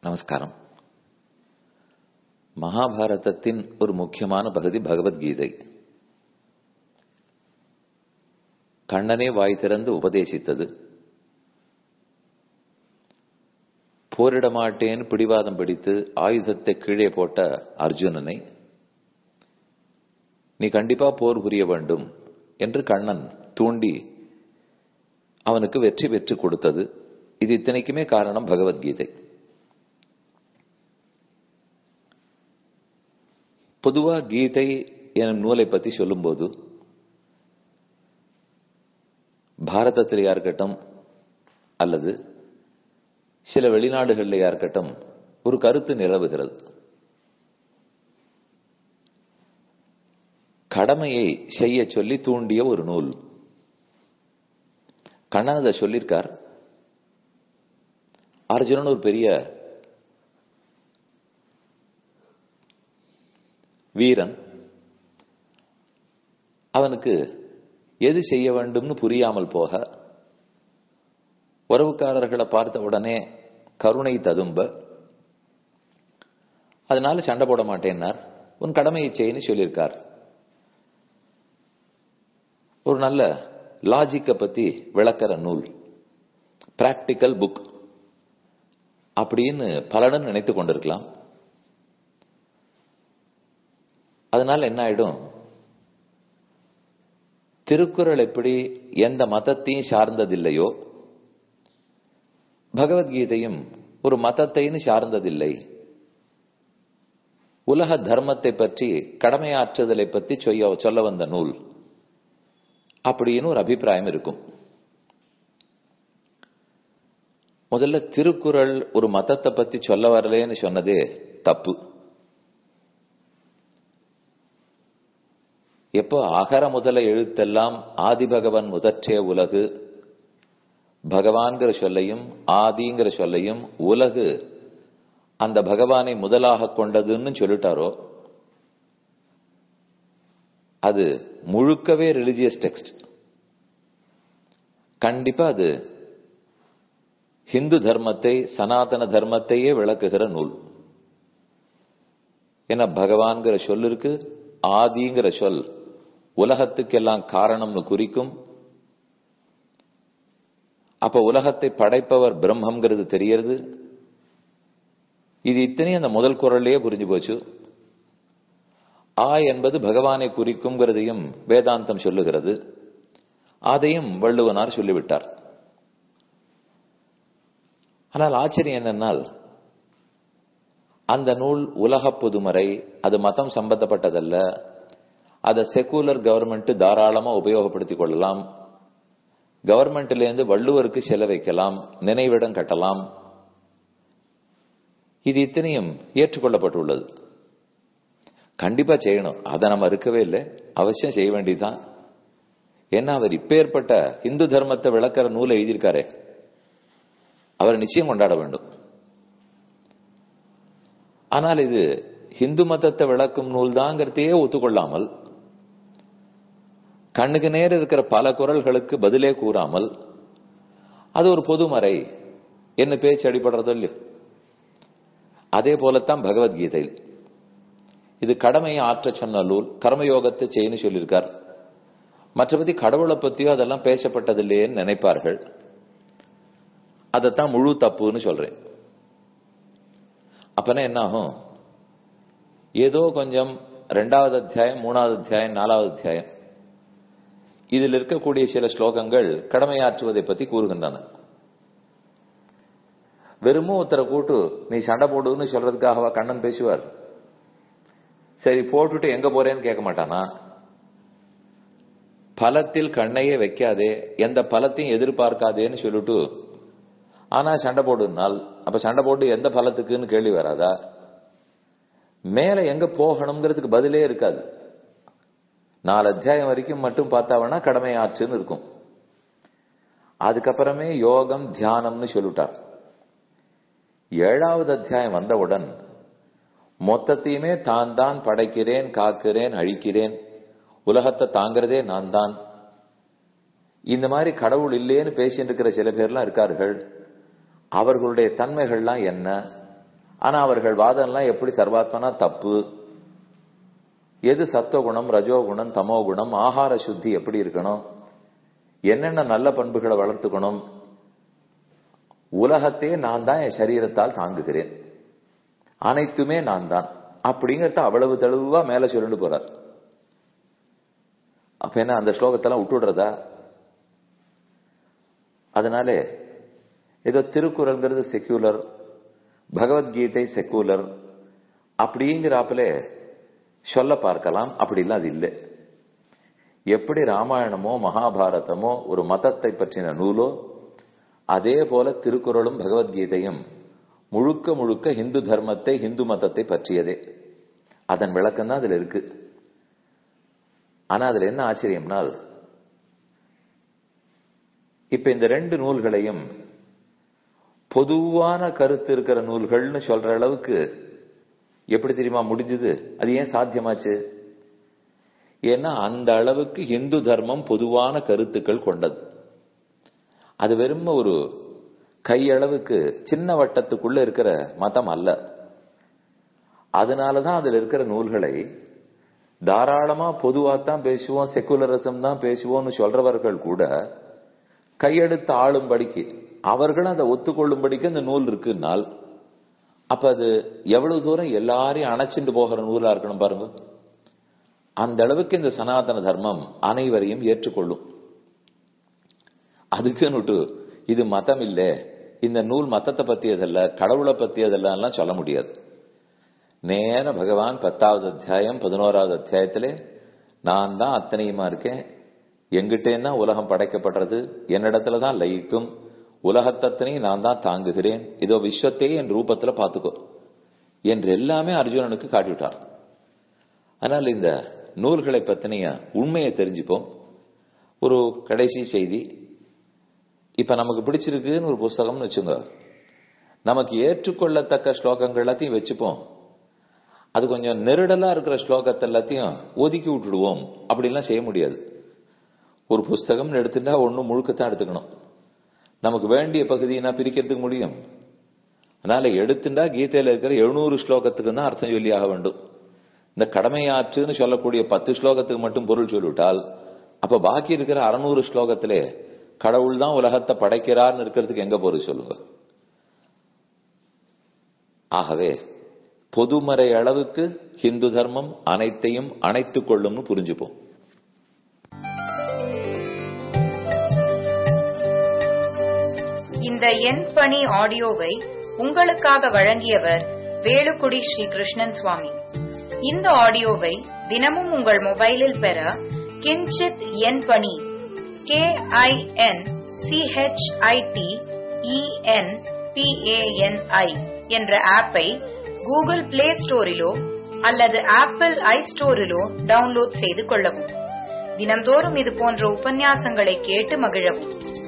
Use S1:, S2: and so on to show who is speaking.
S1: நமஸ்காரம் மகாபாரதத்தின் ஒரு முக்கியமான பகுதி பகவத்கீதை கண்ணனே வாய் திறந்து உபதேசித்தது போரிட மாட்டேன் பிடிவாதம் பிடித்து ஆயுதத்தை கீழே போட்ட அர்ஜுனனை நீ கண்டிப்பா போர் புரிய வேண்டும் என்று கண்ணன் தூண்டி அவனுக்கு வெற்றி பெற்று கொடுத்தது இது இத்தனைக்குமே காரணம் பகவத்கீதை பொதுவா கீதை எனும் நூலை பத்தி சொல்லும்போது பாரதத்திலேயா இருக்கட்டும் அல்லது சில வெளிநாடுகளிலேயா இருக்கட்டும் ஒரு கருத்து நிலவுகிறது கடமையை செய்ய சொல்லி தூண்டிய ஒரு நூல் கண்ணன் அதை சொல்லியிருக்கார் அர்ஜுனன் ஒரு பெரிய வீரன் அவனுக்கு எது செய்ய வேண்டும்னு புரியாமல் போக உறவுக்காரர்களை பார்த்த உடனே கருணை ததும்ப அதனால சண்டை போட மாட்டேன்னார் உன் கடமையை செய்யன்னு சொல்லியிருக்கார் ஒரு நல்ல லாஜிக்கை பத்தி விளக்கிற நூல் பிராக்டிக்கல் புக் அப்படின்னு பலனும் நினைத்து கொண்டிருக்கலாம் அதனால என்ன ஆயிடும் திருக்குறள் எப்படி எந்த மதத்தையும் சார்ந்ததில்லையோ பகவத்கீதையும் ஒரு மதத்தைன்னு சார்ந்ததில்லை உலக தர்மத்தை பற்றி கடமையாற்றுதலை பற்றி சொல்ல சொல்ல வந்த நூல் அப்படின்னு ஒரு அபிப்பிராயம் இருக்கும் முதல்ல திருக்குறள் ஒரு மதத்தை பத்தி சொல்ல வரலேன்னு சொன்னதே தப்பு எப்போ அகர முதல எழுத்தெல்லாம் ஆதிபகவன் முதற்றே உலகு பகவான்கிற சொல்லையும் ஆதிங்கிற சொல்லையும் உலகு அந்த பகவானை முதலாக கொண்டதுன்னு சொல்லிட்டாரோ அது முழுக்கவே ரிலிஜியஸ் டெக்ஸ்ட் கண்டிப்பா அது ஹிந்து தர்மத்தை சனாதன தர்மத்தையே விளக்குகிற நூல் ஏன்னா பகவான்கிற சொல் இருக்கு ஆதிங்கிற சொல் உலகத்துக்கெல்லாம் காரணம்னு குறிக்கும் அப்ப உலகத்தை படைப்பவர் பிரம்மங்கிறது தெரியறது இது இத்தனையும் அந்த முதல் குரல்லையே புரிஞ்சு போச்சு ஆ என்பது பகவானை குறிக்கும்ங்கிறதையும் வேதாந்தம் சொல்லுகிறது அதையும் வள்ளுவனார் சொல்லிவிட்டார் ஆனால் ஆச்சரியம் என்னென்னால் அந்த நூல் உலக பொதுமறை அது மதம் சம்பந்தப்பட்டதல்ல அதை செக்குலர் கவர்மெண்ட் தாராளமா உபயோகப்படுத்திக் கொள்ளலாம் கவர்மெண்ட்லேருந்து வள்ளுவருக்கு செலவைக்கலாம் நினைவிடம் கட்டலாம் இது இத்தனையும் ஏற்றுக்கொள்ளப்பட்டுள்ளது கண்டிப்பா செய்யணும் அதை நம்ம இருக்கவே இல்லை அவசியம் செய்ய வேண்டியதுதான் ஏன்னா அவர் இப்பேற்பட்ட இந்து தர்மத்தை விளக்கிற நூலை எழுதியிருக்காரே அவர் நிச்சயம் கொண்டாட வேண்டும் ஆனால் இது ஹிந்து மதத்தை விளக்கும் நூல் தாங்கிறதையே ஒத்துக்கொள்ளாமல் கண்ணுக்கு நேர் இருக்கிற பல குரல்களுக்கு பதிலே கூறாமல் அது ஒரு பொதுமறை என்ன பேச்சு அடிபடுறதோ இல்லையோ அதே போலத்தான் பகவத்கீதையில் இது கடமையை ஆற்ற சொன்ன நூல் கர்மயோகத்தை செய்யணும் சொல்லியிருக்கார் மற்றபடி கடவுளை பத்தியோ அதெல்லாம் பேசப்பட்டதில்லையேன்னு நினைப்பார்கள் அதைத்தான் முழு தப்புன்னு சொல்றேன் அப்பனா என்ன ஆகும் ஏதோ கொஞ்சம் ரெண்டாவது அத்தியாயம் மூணாவது அத்தியாயம் நாலாவது அத்தியாயம் இதில் இருக்கக்கூடிய சில ஸ்லோகங்கள் கடமையாற்றுவதை பத்தி கூறுகின்றன வெறுமும் ஒருத்தரை கூட்டு நீ சண்டை போடுன்னு சொல்றதுக்காகவா கண்ணன் பேசுவார் சரி போட்டுட்டு எங்க போறேன்னு கேட்க மாட்டானா பலத்தில் கண்ணையே வைக்காதே எந்த பலத்தையும் எதிர்பார்க்காதேன்னு சொல்லிட்டு ஆனா சண்டை போடுனால் அப்ப சண்டை போட்டு எந்த பலத்துக்குன்னு கேள்வி வராதா மேல எங்க போகணுங்கிறதுக்கு பதிலே இருக்காது நாலு அத்தியாயம் வரைக்கும் மட்டும் பார்த்தாவனா கடமை ஆற்றுன்னு இருக்கும் அதுக்கப்புறமே யோகம் தியானம்னு சொல்லிட்டார் ஏழாவது அத்தியாயம் வந்தவுடன் மொத்தத்தையுமே தான் தான் படைக்கிறேன் காக்கிறேன் அழிக்கிறேன் உலகத்தை தாங்கிறதே நான் தான் இந்த மாதிரி கடவுள் இல்லேன்னு பேசிட்டு இருக்கிற சில பேர்லாம் இருக்கார்கள் அவர்களுடைய தன்மைகள்லாம் என்ன ஆனா அவர்கள் வாதம்லாம் எப்படி சர்வாத்மனா தப்பு எது சத்துவகுணம் ரஜோகுணம் தமோகுணம் ஆகார சுத்தி எப்படி இருக்கணும் என்னென்ன நல்ல பண்புகளை வளர்த்துக்கணும் உலகத்தையே நான் தான் என் சரீரத்தால் தாங்குகிறேன் அனைத்துமே நான் தான் அப்படிங்கறத அவ்வளவு தெளிவா மேல சொல்லிட்டு போறார் அப்ப என்ன அந்த ஸ்லோகத்தெல்லாம் விட்டுடுறதா அதனால ஏதோ திருக்குறள்ங்கிறது செக்யூலர் பகவத்கீதை செக்குலர் அப்படிங்கிறாப்புல சொல்ல பார்க்கலாம் அப்படிலாம் அது இல்லை எப்படி ராமாயணமோ மகாபாரதமோ ஒரு மதத்தை பற்றின நூலோ அதே போல திருக்குறளும் பகவத்கீதையும் முழுக்க முழுக்க இந்து தர்மத்தை இந்து மதத்தை பற்றியதே அதன் விளக்கம் தான் அதுல இருக்கு ஆனா அதுல என்ன ஆச்சரியம்னால் இப்ப இந்த ரெண்டு நூல்களையும் பொதுவான கருத்து இருக்கிற நூல்கள்னு சொல்ற அளவுக்கு எப்படி தெரியுமா முடிஞ்சது அது ஏன் சாத்தியமாச்சு ஏன்னா அந்த அளவுக்கு இந்து தர்மம் பொதுவான கருத்துக்கள் கொண்டது அது வெறும் ஒரு கையளவுக்கு சின்ன வட்டத்துக்குள்ள இருக்கிற மதம் அல்ல அதனாலதான் அதுல இருக்கிற நூல்களை தாராளமா பொதுவாத்தான் பேசுவோம் செக்குலரிசம் தான் பேசுவோம்னு சொல்றவர்கள் கூட கையெடுத்து ஆளும்படிக்கு அவர்களும் அதை ஒத்துக்கொள்ளும்படிக்கு அந்த நூல் இருக்குன்னால் அப்ப அது எவ்வளவு தூரம் எல்லாரையும் அணைச்சிட்டு போகிற நூலா இருக்கணும் பாருங்க அந்த அளவுக்கு இந்த சனாதன தர்மம் அனைவரையும் ஏற்றுக்கொள்ளும் அதுக்குன்னுட்டு இது மதம் இல்ல இந்த நூல் மதத்தை பத்தியதல்ல கடவுளை பத்தியதெல்லாம் சொல்ல முடியாது நேர பகவான் பத்தாவது அத்தியாயம் பதினோராவது அத்தியாயத்திலே நான் தான் அத்தனையுமா இருக்கேன் எங்கிட்டேன்னா உலகம் படைக்கப்படுறது என்னிடத்துல தான் லயிக்கும் உலகத்தத்தனையும் நான் தான் தாங்குகிறேன் இதோ விஸ்வத்தையே என் ரூபத்துல பார்த்துக்கோ என்று எல்லாமே அர்ஜுனனுக்கு காட்டிவிட்டார் ஆனால் இந்த நூல்களை பத்தினிய உண்மையை தெரிஞ்சுப்போம் ஒரு கடைசி செய்தி இப்ப நமக்கு பிடிச்சிருக்குன்னு ஒரு புஸ்தகம்னு வச்சுங்க நமக்கு ஏற்றுக்கொள்ளத்தக்க ஸ்லோகங்கள் எல்லாத்தையும் வச்சுப்போம் அது கொஞ்சம் நெருடலா இருக்கிற ஸ்லோகத்தை எல்லாத்தையும் ஒதுக்கி விட்டுடுவோம் அப்படின்லாம் செய்ய முடியாது ஒரு புஸ்தகம்னு எடுத்துட்டா ஒண்ணு முழுக்கத்தான் எடுத்துக்கணும் நமக்கு வேண்டிய பகுதியை பிரிக்கிறதுக்கு முடியும் அதனால எடுத்துட்டா கீதையில இருக்கிற எழுநூறு ஸ்லோகத்துக்கு தான் அர்த்தம் சொல்லி ஆக வேண்டும் இந்த கடமையாற்றுன்னு சொல்லக்கூடிய பத்து ஸ்லோகத்துக்கு மட்டும் பொருள் சொல்லிவிட்டால் அப்ப பாக்கி இருக்கிற அறுநூறு ஸ்லோகத்திலே கடவுள் தான் உலகத்தை படைக்கிறார்னு இருக்கிறதுக்கு எங்க பொருள் சொல்லுங்க ஆகவே பொதுமறை அளவுக்கு ஹிந்து தர்மம் அனைத்தையும் அணைத்துக் கொள்ளும்னு புரிஞ்சுப்போம்
S2: இந்த எண் பணி ஆடியோவை உங்களுக்காக வழங்கியவர் வேலுக்குடி ஸ்ரீ கிருஷ்ணன் சுவாமி இந்த ஆடியோவை தினமும் உங்கள் மொபைலில் பெற கிஞ்சித் எண் பணி கே ஐ என் சிஹெச்ஐடி இஎன் பிஏஎன்ஐ என்ற ஆப்பை கூகுள் பிளே ஸ்டோரிலோ அல்லது ஆப்பிள் ஐ ஸ்டோரிலோ டவுன்லோட் செய்து கொள்ளவும் தினம்தோறும் இது போன்ற உபன்யாசங்களை கேட்டு மகிழவும்